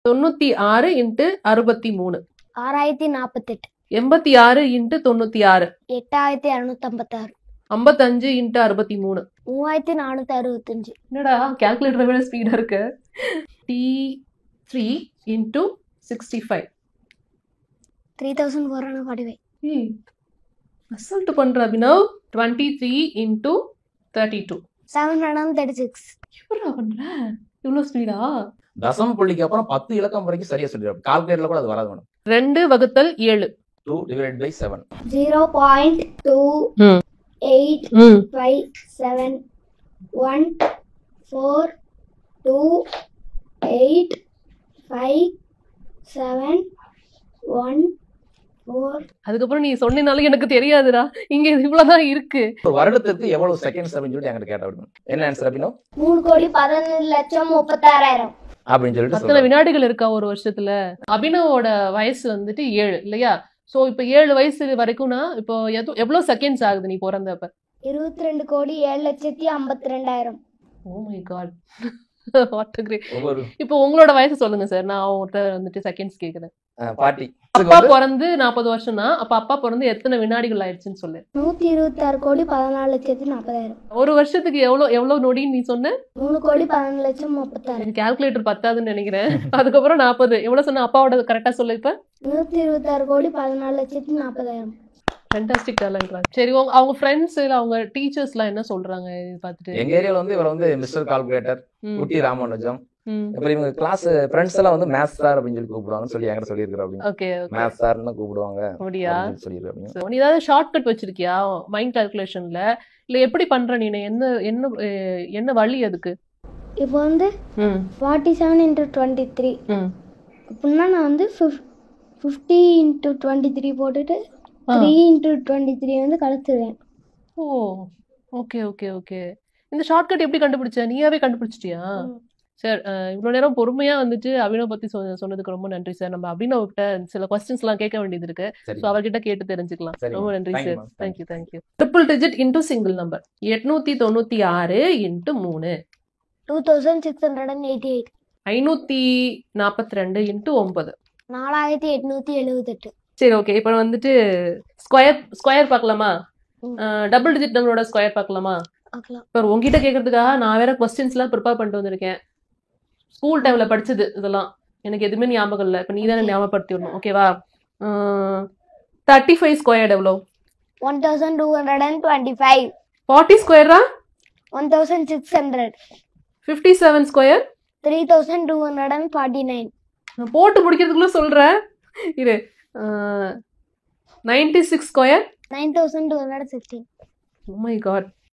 தொண்ணூத்தி ஆறு இன்ட்டு அறுபத்தி மூணு ஆறாயிரத்தி நாற்பத்தெட்டு எண்பத்தி ஆறு இன்ட்டு தொண்ணூத்தி ஆறு எட்டாயிரத்தி இரநூத்தம்பத்தாறு ஐம்பத்தஞ்சு இன்ட்டு அறுபத்தி மூணு மூவாயிரத்தி நானூற்றி அறுபத்தஞ்சு என்னடா கால்குலேட்டரை விட ஸ்பீடா இருக்கு T three into sixty five three thousand four hundred forty five assault பண்ற Abhinav twenty three into thirty two seven hundred thirty six எப்படா பண்ற இவ்வளோ ஸ்பீடா தசம புள்ளிக்கு அப்புறம் பத்து இலக்கம் வரைக்கும் சரியா சொல்லிடுறோம் கால்குலேட்டர்ல கூட அது வராது மேடம் ரெண்டு வகுத்தல் ஏழு two divide by seven zero point two ம். எயிட் ம் five seven one four two eight five seven one four அதுக்கப்புறம் நீ சொன்னனாலும் எனக்கு தெரியாதுடா இங்க இது இவ்வளவுதான் இருக்கு ஒரு வருடத்திற்கு எவ்வளவு செகண்ட்ஸ் அப்படின்னு சொல்லிட்டு என்கிட்ட கேட்ட அப்படின்னு என்ன ஆன்சர் அப்படின்னா மூணு கோடி பதினொன்று லட்சம் முப்பத்தாறாயிரம் அப்படின்னு சொல்லிட்டு அத்தனை சொல்றாங்க. வினாடிகள் இருக்கா ஒரு வருஷத்துல அபினவோட வயசு வந்துட்டு ஏழு இல்லையா சோ இப்ப ஏழு வயசு வரைக்கும்னா இப்போ எது- எவ்வளவு செகண்ட்ஸ் ஆகுது நீ பிறந்தப்ப இருபத்தி ரெண்டு கோடி ஏழு லட்சத்தி ஐம்பத்தி ரெண்டாயிரம் oh my god what great ஒவ்வொரு இப்போ உங்களோட வயசு சொல்லுங்க சார் நான் அவங்ககிட்ட வந்துட்டு செகண்ட்ஸ் கேக்குறேன் அஹ், பாட்டி அப்பா பிறந்து நாற்பது வருஷம்னா அப்ப அப்பா பிறந்து எத்தனை வினாடிகள் ஆயிடுச்சுன்னு சொல்லு நூற்றி இருபத்தாறு கோடி பதினாலு லட்சத்தி நாற்பதாயிரம் ஒரு வருஷத்துக்கு எவ்வளவு எவ்வளவு நொடின்னு நீ சொன்ன மூணு கோடி பதினொன்று லட்சம் முப்பத்தாறு எனக்கு கால்குலேட்டர் பத்தாதுன்னு நினைக்கிறேன் அதுக்கப்புறம் நாற்பது எவ்வளவு சொன்ன அப்பாவோட கரெக்டா சொல்லு இப்ப நூற்றி இருபத்தாறு கோடி பதினாலு லட்சத்தி நாற்பதாயிரம் ஃபேண்டாஸ்டிக் டேலண்ட் சரி உங்க அவங்க ஃப்ரெண்ட்ஸ் இல்ல அவங்க டீச்சர்ஸ் எல்லாம் என்ன சொல்றாங்க இது பார்த்துட்டு எங்க ஏரியால வந்து இவர் வந்து மிஸ்டர் கால்குலேட்டர் ம், குட்டி ராமானுஜம் ம். அப்புறம் இவங்க கிளாஸ் ஃப்ரெண்ட்ஸ் எல்லாம் வந்து மேத்ஸ் சார் அப்படின்னு சொல்லி கூப்பிடுவாங்கன்னு சொல்லி என்கிட்ட சொல்லியிருக்கிறோம் அப்படின்னு ஓகே ஓகே மேத்ஸ் சார்னு கூப்பிடுவாங்க அப்படியா அப்படின்னு சொல்லியிருக்கிறேன் அப்படின்னு. So, நீ ஏதாவது ஷார்ட் கட் வச்சிருக்கியா மைண்ட் கால்குலேஷன்ல இல்ல எப்படி பண்ற நீ என்ன என்ன அஹ், என்ன வழி அதுக்கு இப்போ வந்து ம் forty seven into twenty three ம் அப்படின்னா நான் வந்து ஃபிஃப்டி இன்ட்டு டுவெண்ட்டி த்ரீ போட்டுட்டு ஆ. த்ரீ இன்ட்டு டுவெண்ட்டி த்ரீ வந்து கழிச்சிருவேன் ஓ ஓகே ஓகே ஓகே இந்த ஷார்ட்கட் எப்படி கண்டுபிடிச்ச நீயாவே கண்டுபிடிச்சிட்டியா ம். சார் இவ்வளோ நேரம் பொறுமையா வந்துட்டு அபினவ் பத்தி சொ சொன்னதுக்கு ரொம்ப நன்றி சார் நம்ம அபினவ் கிட்ட சில கொஸ்டின்ஸ் எல்லாம் கேட்க வேண்டியது இருக்கு சரி ஸோ அவர்கிட்ட கேட்டு தெரிஞ்சுக்கலாம் சரி, ரொம்ப ma'am. நன்றி Thank you, sir ma'am. Thank thank you thank you triple digit into single number எட்நூத்தி தொண்ணூத்தி ஆறு இன்ட்டு மூணு two thousand six hundred and eighty eight ஐநூத்தி நாற்பத்தி ரெண்டு இன்ட்டு ஒன்பது நாலாயிரத்தி எட்நூற்றி எழுபத்தெட்டு சரி ஓகே இப்போ வந்துட்டு ஸ்கொயர் ஸ்கொயர் பார்க்கலாமா ம். டபுள் டிஜிட் நம்பரோட ஸ்கொயர் பார்க்கலாமா பார்க்கலாம் இப்போ உங்ககிட்ட கேட்கறதுக்காக நான் வேற கொஸ்டின்ஸ்லாம் ப்ரிப்பேர் பண்ணிட்டு வந்திருக்கேன் ஸ்கூல் டைம்ல படிச்சது இதெல்லாம் எனக்கு எதுவுமே ஞாபகம் இல்லை இப்போ நீ தானே Okay. ஞாபகப்படுத்தி விடணும் ஓகேவா தேர்ட்டி ஃபைவ் ஸ்கொயர் எவ்வளோ one thousand two hundred and twenty five forty ஸ்கொயரா one thousand six hundred fifty seven square three thousand two hundred and forty nine நான் போட்டு முடிக்கிறதுக்குள்ள சொல்கிறேன் இரு ninety six square nine thousand two hundred sixteen my God